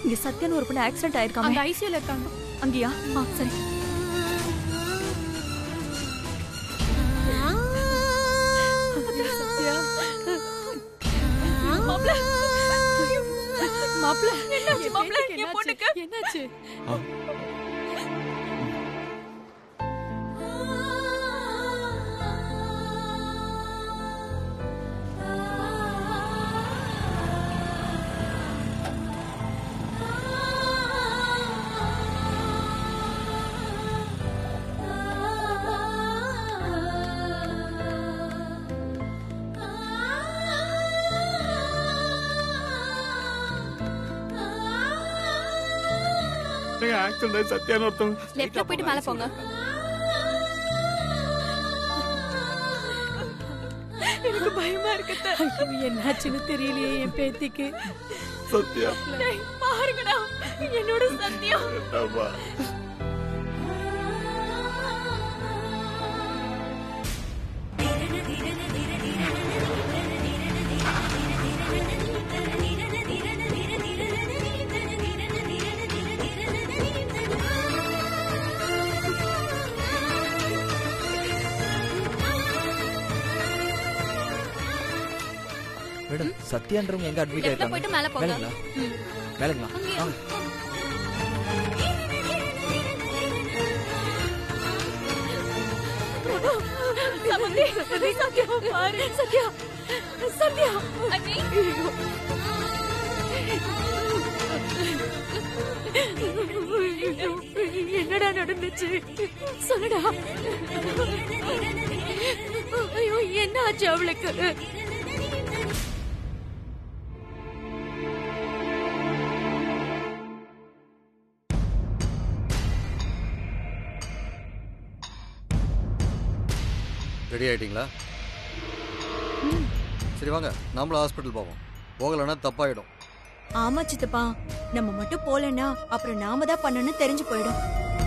இங்க சத்யான்னு ஒரு பொண்ணு ஆக்சிடென்ட் அந்த ஆயிருக்காங்க ஐசியூல இருக்காங்க அங்கயா ஆ சரி சத்யா மாப்ள மாப்ள என்னாச்சு மாப்ள என் பொண்ணுக்கு என்னாச்சு ஆக்சிடென்ட் ஆகி சத்யான்னு ஒருத்தவங்க லெஃப்ட்ல போயிட்டு மேல போங்க எனக்கு பயமா இருக்கு ஐயோ, என்னாச்சுன்னு தெரியலையே என் பேத்திக்கு சத்யா பாருங்கடா என்னோட சத்யா ஆமா மேடம் சத்யான்றவங்க எங்க அட்மிட் லெஃப்ட்ல ஆயிருக்காங்க போயிட்டு மேல போங்க மேலுங்களா மேலுங்களா அங்கேயா? வாங்க. சமந்தி சத்யா பாரு சத்யா சத்யா அண்ணி என்னடா நடந்துச்சு சொல்லுடா ஐயோ என்ன ஆச்சு அவளுக்கு ரெடி ஆயிட்டீங்களா சரி வாங்க நாமளும் ஹாஸ்பிட்டல் போவோம் போகலைன்னா தப்பாயிடும் ஆமா சித்தப்பா நம்ம மட்டும் போலன்னா அப்புறம் நாம தான் பண்ணணும்னு தெரிஞ்சு போயிடும்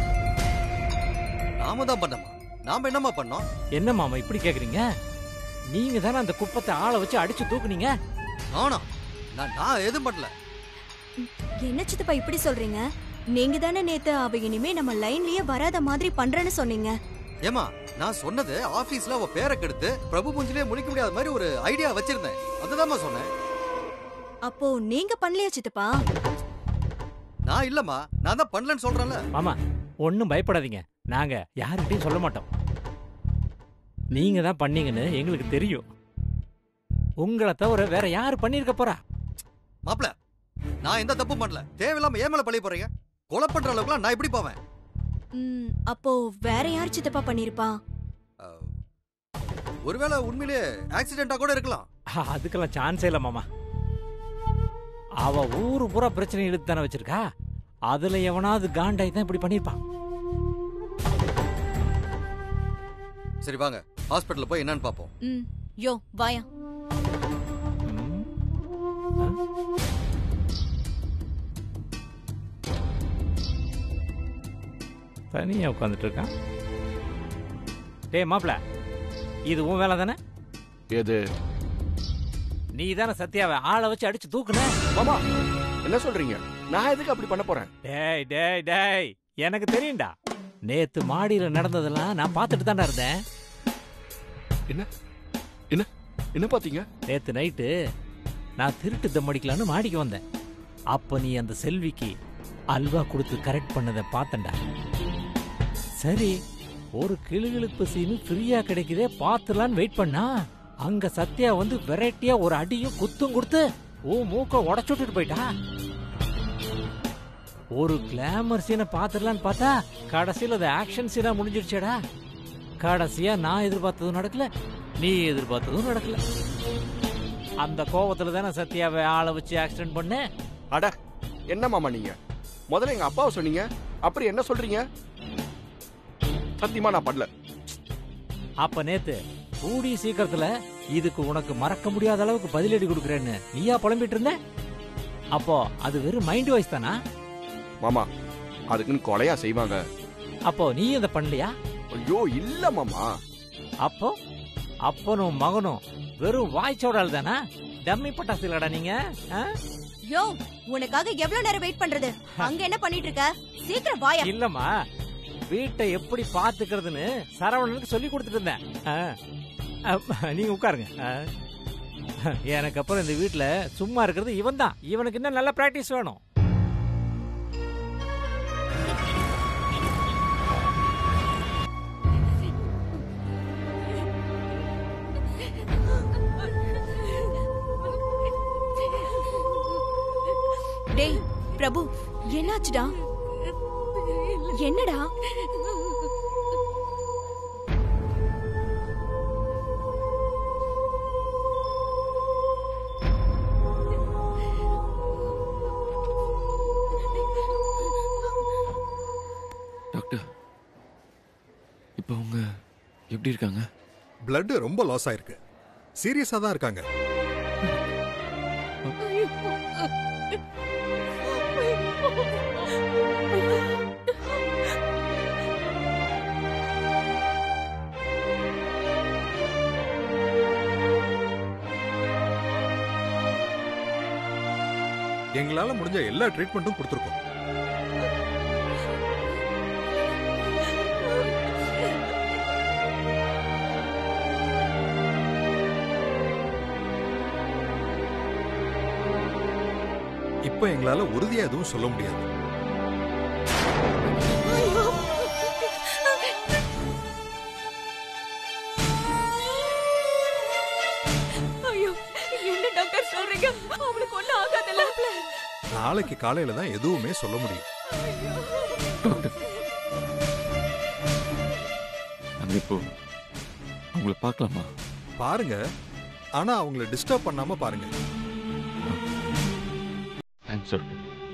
நாம தான் பண்ணோமா நாம என்னம்மா பண்ணோம் என்ன மாமா இப்படி கேக்குறீங்க நீங்க தானே அந்த குப்பத்தை ஆளை வச்சு அடிச்சு தூக்குனீங்க நானா நான் நான் எதுவும் பண்ணல என்ன சித்தப்பா இப்படி சொல்றீங்க நீங்க தானே நேத்து அவ இனிமே நம்ம லைன்லயே வராத மாதிரி பண்றேன்னு சொன்னீங்க ஏமா நான் சொன்னது ஆபீஸ்ல அவ பேரை கெடுத்து பிரபு முஞ்சிலே முடிக்க முடியாத மாதிரி ஒரு ஐடியா வச்சிருந்தேன் அதுதாம்மா சொன்னேன் அப்போ நீங்க பண்ணலையா சித்தப்பா நான் இல்லம்மா நான் தான் பண்ணலன்னு சொல்றேன்ல மாமா ஒன்றும் பயப்படாதீங்க நாங்க யாருக்கிட்டையும் சொல்ல மாட்டோம் நீங்க தான் பண்ணீங்கன்னு எங்களுக்கு தெரியும் உங்களை தவிர வேற யாரு பண்ணிருக்க போறா மாப்ள நான் எந்த தப்பும் பண்ணல தேவையில்லாம ஏன் மேல பழி போறீங்க கொலை பண்ற அளவுக்குலாம் நான் எப்படி போவேன் ம், அப்போ வேற யார் சித்தப்பா பண்ணிருப்பா அஹ், ஒருவேளை உண்மையிலேயே ஆக்சிடென்டா கூட இருக்கலாம் அதுக்கெல்லாம் சான்ஸே இல்லை மாமா அவ ஊரு பூரா பிரச்சனை இழுத்து தானே வச்சிருக்கா அதுல எவனாவது காண்டாய் தான் இப்படி பண்ணிருப்பான் சரி வாங்க ஹாஸ்பிட்டல்ல போய் என்னன்னு பாப்போம் ம் யோ வாயா ம். ஆ? தனியா உட்காந்துட்டு இருக்கான் டேய் மாப்ள இது உன் வேலை தானே எது நீ தானே சத்யாவை ஆளை வச்சு அடிச்சு தூக்குன மாமா என்ன சொல்றீங்க நான் எதுக்கு அப்படி பண்ண போறேன் டேய் டேய் டேய் எனக்கு தெரியும்டா நேத்து மாடியில நடந்ததெல்லாம் நான் பார்த்துட்டு தான்டா இருந்தேன் என்ன பாத்தீங்க நேத்து நைட்டு நான் திருட்டு தம் அடிக்கலான்னு மாடிக்கு வந்தேன் அப்ப நீ அந்த செல்விக்கு அல்வா கொடுத்து கரெக்ட் பண்ணதை பார்த்தேன்டா சரி ஒரு கிளுகிழுப்பு சீனு ஃப்ரீயா கிடைக்குதே பார்த்துலான்னு வெயிட் பண்ணா அங்க சத்யா வந்து வெரைட்டியா ஒரு அடியும் குத்தும் கொடுத்து ஓ மூக்க உடச்சு விட்டுட்டு போயிட்டா ஒரு கிளாமர் சீனை பார்த்துடலான்னு பார்த்தா கடைசியில் அது ஆக்ஷன் சீனா முடிஞ்சிடுச்சேடா கடைசியா நான் எதிர்பார்த்ததும் நடக்கல நீ எதிர்பார்த்ததும் நடக்கல அந்த கோவத்துல தானே சத்யாவை ஆளை வச்சு ஆக்சிடென்ட் பண்ண அட என்ன மாமா நீங்க முதல்ல எங்க அப்பாவை சொன்னீங்க அப்புறம் என்ன சொல்றீங்க சத்தியமா நான் பண்ணல அப்ப நேத்து கூடி சீக்கிரத்துல இதுக்கு உனக்கு மறக்க முடியாத அளவுக்கு பதிலடி கொடுக்குறேன்னு நீயா புலம்பிட்டு இருந்த அப்போ அது வெறும் மைண்ட் வாய்ஸ் தானா மாமா அதுக்குன்னு கொலையா செய்வாங்க அப்போ நீ இதை பண்ணலையா ஐயோ இல்ல மாமா அப்போ அப்பனும் மகனும் வெறும் வாய்ச்சோடால் தானா டம்மி பட்டாசு இல்லடா நீங்க ஆ? யோ உனக்காக எவ்வளவு நேரம் வெயிட் பண்றது அங்க என்ன பண்ணிட்டு இருக்க சீக்கிரம் வாயா இல்லம்மா வீட்டை எப்படி பாத்துக்கிறதுன்னு சரவணனுக்கு சொல்லி கொடுத்துட்டு இருந்தேன் ஆ. அ, நீங்க உட்காருங்க ஆ. எனக்கு அப்புறம் இந்த வீட்ல சும்மா இருக்கிறது இவன் தான் இவனுக்கு இன்னும் நல்ல பிராக்டிஸ் வேணும் டேய் பிரபு என்னாச்சுடா என்னடா டாக்டர் இப்போ அவங்க எப்படி இருக்காங்க blood ரொம்ப லாஸ் ஆயிருக்கு சீரியஸா தான் இருக்காங்க எங்களால முடிஞ்ச எல்லா ட்ரீட்மெண்ட்டும் கொடுத்துருக்கோம் இப்போ எங்களால உறுதியா எதுவும் சொல்ல முடியாது ஐயோ என்ன டாக்டர் சொல்றீங்க அவளுக்கு ஒண்ணும் ஆகாதல்ல நாளைக்கு காலையில தான் எதுவுமே சொல்ல முடியும் டாக்டர் நாங்க இப்போ அவங்கள பார்க்கலாமா பாருங்க ஆனா அவங்கள டிஸ்டர்ப் பண்ணாம பாருங்க தேங்க்ஸ் டாக்டர்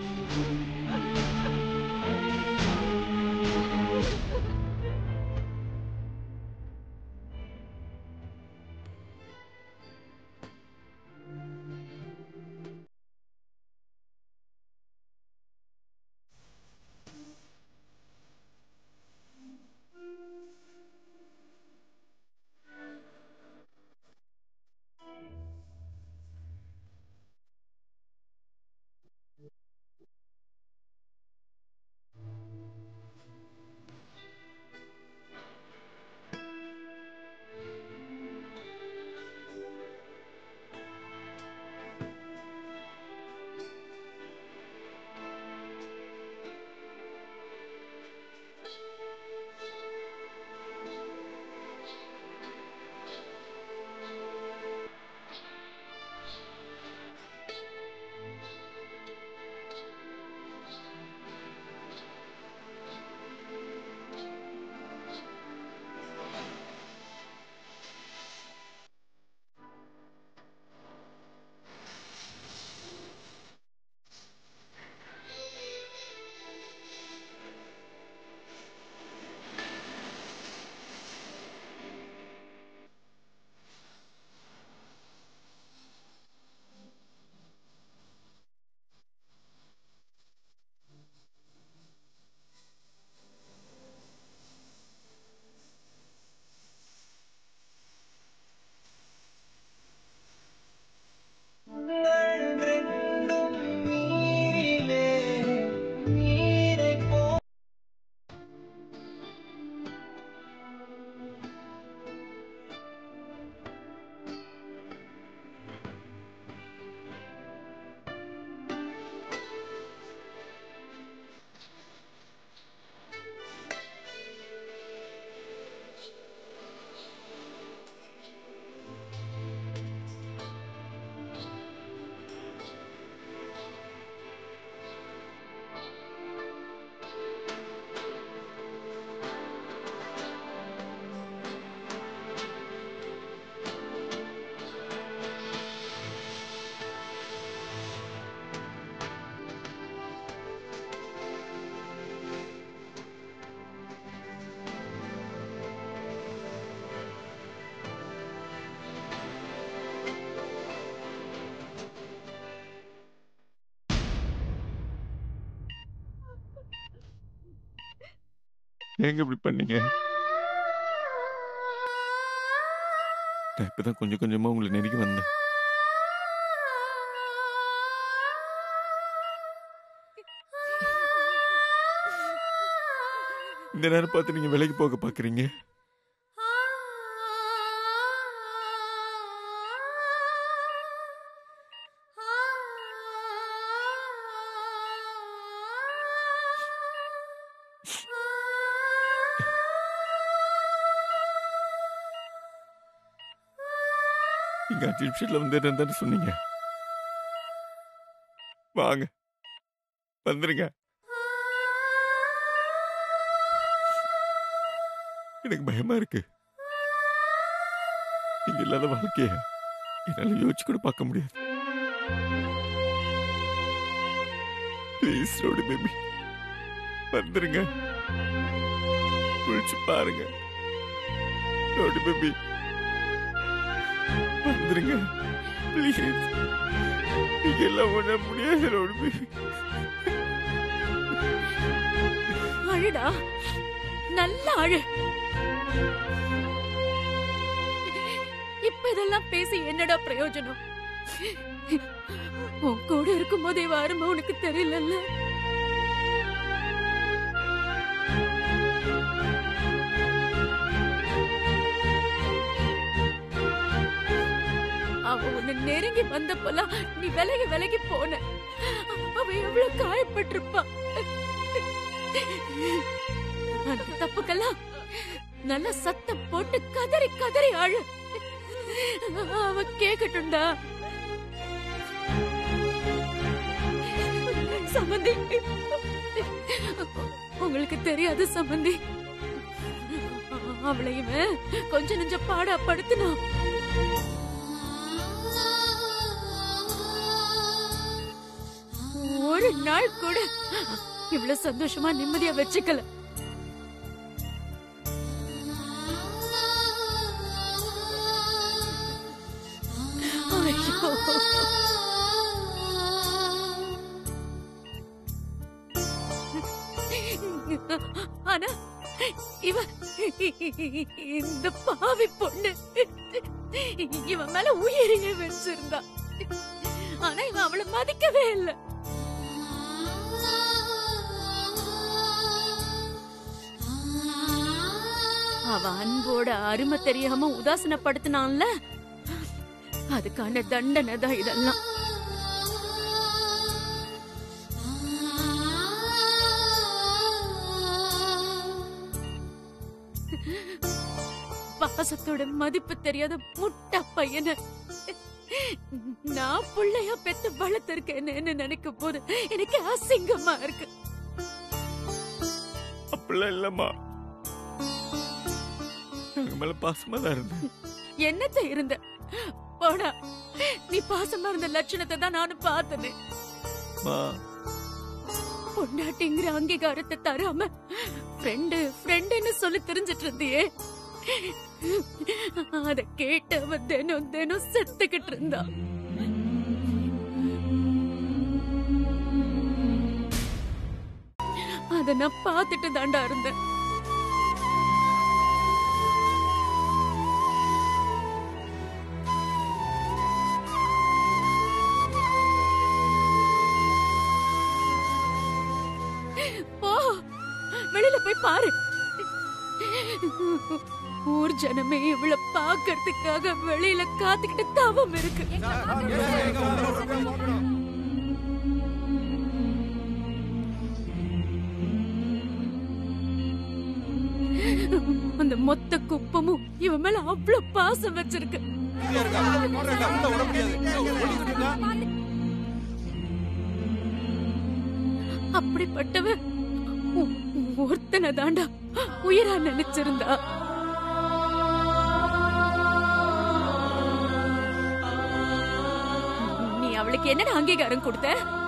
ஏங்க இப்படி பண்ணீங்க நான் இப்பதான் கொஞ்சம் கொஞ்சமா உங்களை நெருங்கி வந்தேன் இந்த நேரம் பார்த்து நீங்க விலைக்கு போக பாக்குறீங்க நீங்க அஞ்சு நிமிஷத்துல வந்துடுறேன் தானே சொன்னீங்க வாங்க வந்துருங்க எனக்கு பயமா இருக்கு நீங்க இல்லாத வாழ்க்கைய என்னால யோசிச்சு கூட பார்க்க முடியாது ப்ளீஸ் ரோடு பேபி வந்துருங்க குளிச்சு பாருங்க ரோடு பேபி வந்துருங்க ப்ளீஸ் நீங்க எல்லாம் ஒண்ண முடியாது ரோடு பேபி அழுடா நல்ல அழு இப்ப இதெல்லாம் பேசி என்னடா பிரயோஜனம் உன் கூட இருக்கும் போதே வாரமா உனக்கு தெரியலல்ல அவ உன்னை நெருங்கி வந்தப்பெல்லாம் நீ விலகி விலகி போன அவ எவ்வளவு காயப்பட்டிருப்பா அந்த தப்புக்கெல்லாம் நல்ல சத்தம் போட்டு கதறி கதறி அழு அவ கேக்கட்டும்டா சம்பந்தி உங்களுக்கு தெரியாது சம்பந்தி அவளை இவன் கொஞ்ச நெஞ்ச பாடா படுத்தினான் ஒரு நாள் கூட இவ்வளவு சந்தோஷமா நிம்மதியா வச்சுக்கல ஐயோ. ஆனா இவ இந்த பாவி பொண்ணு இவன் மேல உயிரையே வச்சிருந்தா ஆனா இவன் அவளை மதிக்கவே இல்லை அவ அன்போட அருமை தெரியாம உதாசனப்படுத்தினான்ல அதுக்கான தண்டனை தான் இதெல்லாம் பாசத்தோட மதிப்பு தெரியாத முட்டா பையன நான் புள்ளையா பெத்து வளர்த்திருக்கேன்னு நினைக்கும் போது எனக்கு அசிங்கமா இருக்கு அப்படிலாம் இல்லம்மா எங்க மேல பாசமா தான் இருந்தேன் என்னத்த இருந்த போடா நீ பாசமா இருந்த லட்சணத்தை தான் நானும் பார்த்தனே மா பொண்டாட்டிங்கிற அங்கீகாரத்தை தராம ஃப்ரெண்டு ஃப்ரெண்டுன்னு சொல்லி தெரிஞ்சிட்டு இருந்தியே அத கேட்டு அவன் தினம் தினம் செத்துக்கிட்டு இருந்தா அத நான் பார்த்துட்டு தாண்டா இருந்தேன் போ வெளியில போய் பாரு ஊர் ஜனமே இவள பாக்குறதுக்காக வெளியில காத்துக்கிட்டு தவம் இருக்கு அந்த மொத்த குப்பமும் இவன் மேல அவ்வளவு பாசம் வச்சிருக்கு அப்படிப்பட்டவ ஒ- ஒருத்தனை தாண்டா உயிரா நினைச்சிருந்தா நீ அவளுக்கு என்னடா அங்கீகாரம் கொடுத்த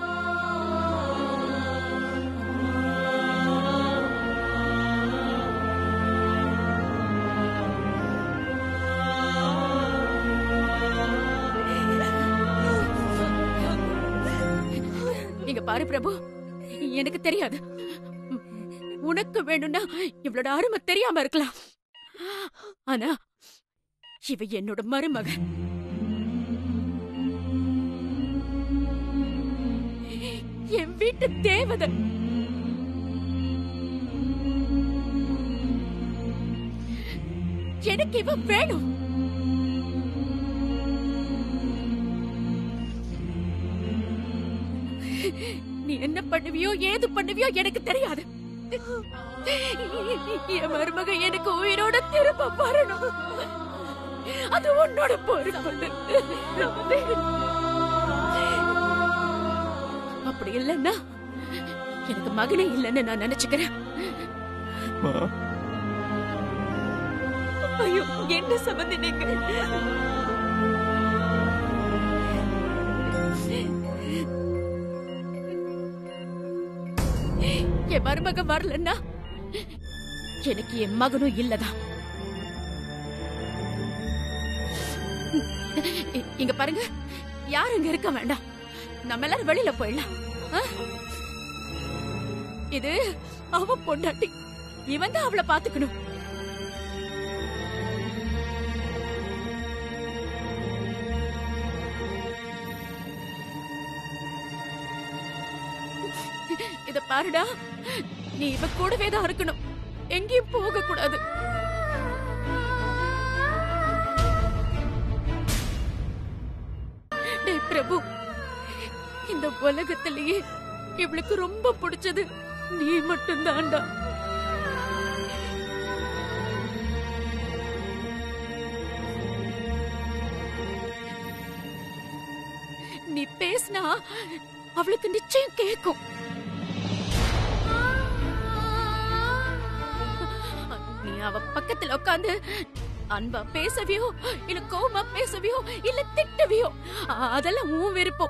இங்க பாரு பிரபு எனக்கு தெரியாது உனக்கு வேணும்னா இவளோட அருமை தெரியாம இருக்கலாம் ஆனா இவ என்னோட மருமக என் வீட்டு தேவதை எனக்கு இவ வேணும் நீ என்ன பண்ணுவியோ ஏது பண்ணுவியோ எனக்கு தெரியாது என் மருமக எனக்கு உயிரோட திரும்ப வரணும் அது உன்னோட பொறுப்பு அப்படி இல்லைன்னா எனக்கு மகனே இல்லைன்னு நான் நினைச்சுக்கிறேன் மா ஐயோ என்ன சம்பந்தி நீங்க என் மருமக வரலன்னா எனக்கு என் மகனும் இல்லதான் இ- இங்க பாருங்க யாரும் இங்க இருக்க வேண்டாம் நம்ம எல்லாரும் வெளியில போயிடலாம் ஆ? இது அவ பொண்டாட்டி இவன் தான் அவளை பாத்துக்கணும் இத பாருடா நீ இவ கூடவே தான் இருக்கணும் எங்கேயும் போக கூடாது டேய் பிரபு இந்த உலகத்திலேயே இவளுக்கு ரொம்ப பிடிச்சது நீ மட்டும்தான்டா நீ பேசினா அவளுக்கு நிச்சயம் கேட்கும் நீ அவ பக்கத்துல உட்காந்து அன்பா பேசவியோ இல்ல கோவமா பேசவியோ இல்ல திட்டவியோ அ- அதெல்லாம் உன் விருப்பம்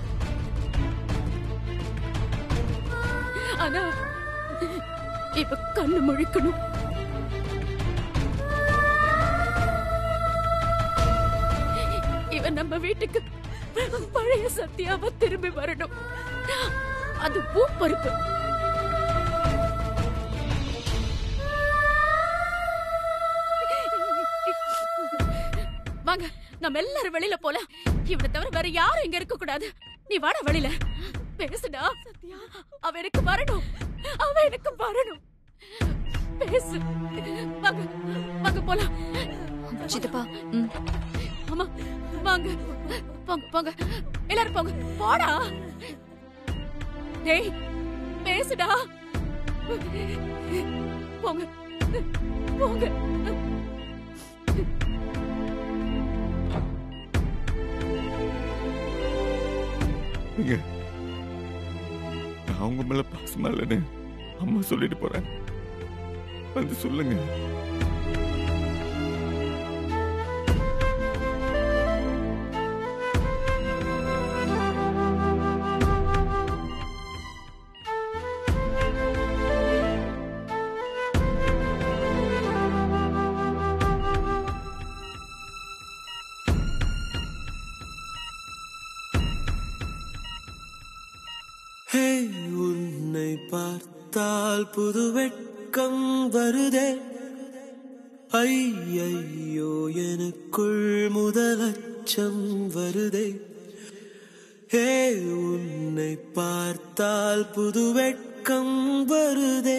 ஆனா இப்ப கண்ணு முழிக்கணும் இவன் நம்ம வீட்டுக்கு பழைய சத்தியாவ திரும்பி வரணும் அது உன் பொறுப்பு வாங்க நம்ம எல்லாரும் வெளியில போலாம் இவனை தவிர வேற யாரும் இங்க இருக்க கூடாது நீ வாடா வெளியில பேசுடா சத்யா அவ எனக்கு வரணும் அவ எனக்கு வரணும் பேசு வாங்க வாங்க போலாம் சித்தப்பா ம். ஆமா வாங்க போங்க போங்க எல்லாரும் போங்க போடா டேய் பேசுடா போங்க போங்க நீங்க நான் உங்க மேல பாசமா இல்லைன்னு அம்மா சொல்லிட்டு போறேன் வந்து சொல்லுங்க ஹே உன்னை பார்த்தால் புது வெட்கம் வருதே ஐயையோ எனக்குள் முதலச்சம் வருதே ஹே உன்னை பார்த்தால் புது வெட்கம் வருதே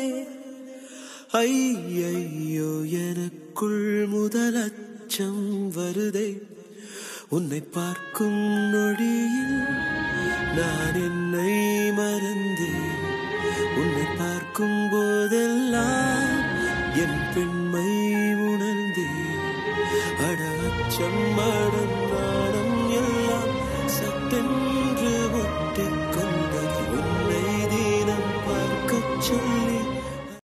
ஐயையோ எனக்குள் முதலச்சம் வருதே உன்னை பார்க்கும் நொடியில் நான் என்னை மறந்தேன் உன்னை பார்க்கும் போதெல்லாம் என் பெண்மை உணர்ந்தேன் அட அச்சம் அட